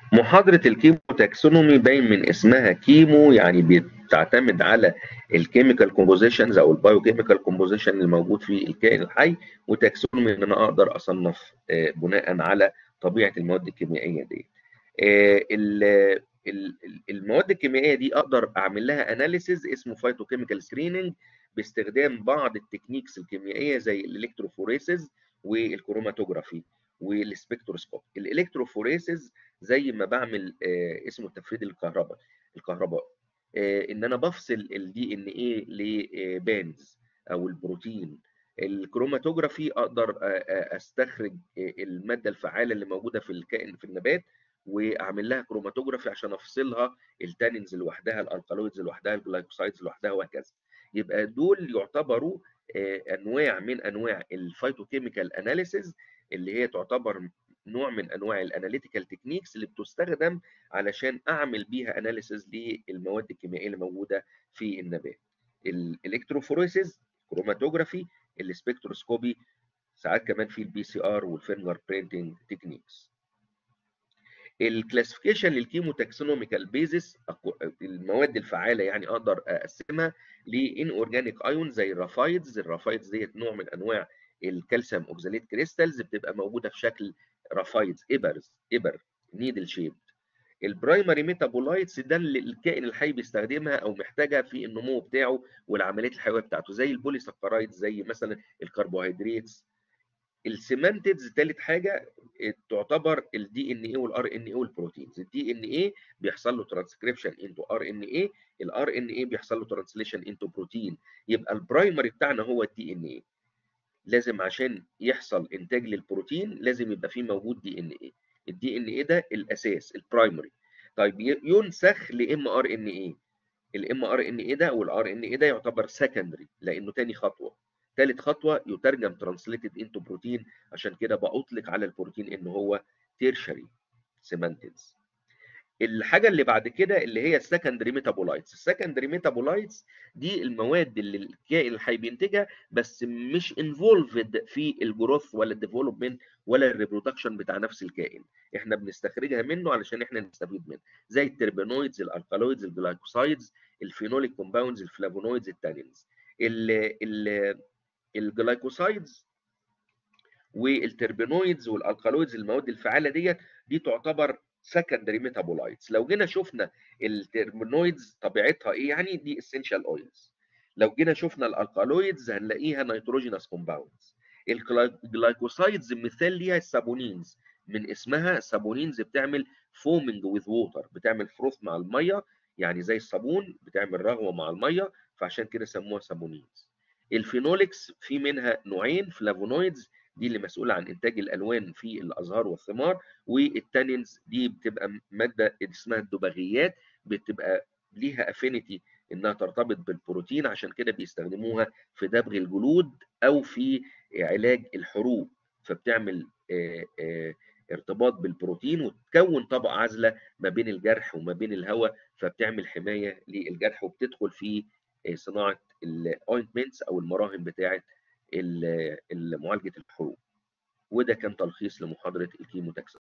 محاضرة الكيمو تاكسونومي باين من اسمها كيمو يعني بتعتمد على الكيميكال كومبوزيشنز او البايو كيميكال كومبوزيشن اللي موجود في الكائن الحي وتاكسونومي ان انا اقدر اصنف بناء على طبيعه المواد الكيميائيه دي. المواد الكيميائيه دي اقدر اعمل لها اناليسيز اسمه فايتوكيميكال سكريننج باستخدام بعض التكنيكس الكيميائيه زي الالكتروفوريسز والكروماتوجرافي والسبكتروسكوب الالكتروفوريسز زي ما بعمل آه اسمه التفريد الكهرباء الكهرباء آه ان انا بفصل الدي ان ايه لبانز او البروتين الكروماتوجرافي اقدر آه استخرج الماده الفعاله اللي موجوده في الكائن في النبات واعمل لها كروماتوجرافي عشان افصلها التانينز لوحدها الالكالويدز لوحدها الجلايكوسايدز لوحدها وهكذا يبقى دول يعتبروا انواع من انواع الفيتوكيميكال اناليسيز اللي هي تعتبر نوع من انواع الاناليتيكال تكنيكس اللي بتستخدم علشان اعمل بيها اناليسيز للمواد الكيميائيه اللي موجوده في النبات الالكتروفوريسيس كروماتوجرافي السبكتروسكوبي ساعات كمان في البي سي ار والفينجر برينتنج تكنيكس الكلاسيفيكيشن للكيمو تاكسونوميكال بيزس المواد الفعاله يعني اقدر اقسمها لان اورجانيك ايون زي الرافايدز الرافايدز ديت نوع من انواع الكالسيوم اوكزاليت كريستالز بتبقى موجوده في شكل رافايدز ابرز ابر نيدل شيب البرايمري ميتابولايتس ده اللي الكائن الحي بيستخدمها او محتاجها في النمو بتاعه والعمليات الحيويه بتاعته زي البوليساكرايد زي مثلا الكربوهيدرات السيمانتيدز ثالث حاجه تعتبر الدي ان اي والار ان اي والبروتينز الدي ان اي بيحصل له ترانسكريبشن انتو ار ان اي الار ان اي بيحصل له ترانسليشن انتو بروتين يبقى البرايمري بتاعنا هو الدي ان اي لازم عشان يحصل انتاج للبروتين لازم يبقى فيه موجود دي ان اي الدي ان اي ده الاساس البرايمري طيب ينسخ لام ار ان اي الام ار ان اي ده والار ان اي ده يعتبر سكندري لانه تاني خطوه ثالث خطوه يترجم ترانسليتد انتو بروتين عشان كده بأطلق على البروتين ان هو تيرشري سيمانتيدز الحاجه اللي بعد كده اللي هي السكندري ميتابولايتس السكندري ميتابولايتس دي المواد اللي الكائن الحي بينتجها بس مش انفولفد في الجروث ولا الديفلوبمنت ولا الريبرودكشن بتاع نفس الكائن احنا بنستخرجها منه علشان احنا نستفيد منه زي التربينويدز الالكالويدز الجلايكوسايدز الفينوليك كومباوندز الفلافونويدز التانينز الجلايكوسايدز والتربينويدز والالكالويدز المواد الفعاله ديت دي تعتبر سكندري ميتابولايتس لو جينا شفنا التربينويدز طبيعتها ايه يعني دي اسينشال اويلز لو جينا شفنا الالكالويدز هنلاقيها نيتروجينوس كومباوندز الجلايكوسايدز مثال ليها السابونينز من اسمها السابونينز بتعمل فومنج وذ ووتر بتعمل فروث مع الميه يعني زي الصابون بتعمل رغوه مع الميه فعشان كده سموها سابونينز الفينوليكس في منها نوعين فلافونويدز دي اللي مسؤوله عن انتاج الالوان في الازهار والثمار والتانينز دي بتبقى ماده اسمها الدبغيات بتبقى ليها افينيتي انها ترتبط بالبروتين عشان كده بيستخدموها في دبغ الجلود او في علاج الحروق فبتعمل آآ آآ ارتباط بالبروتين وتكون طبقه عازله ما بين الجرح وما بين الهواء فبتعمل حمايه للجرح وبتدخل في صناعه الاوينتمنتس او المراهم بتاعه معالجه الحروق وده كان تلخيص لمحاضره الكيموتاكس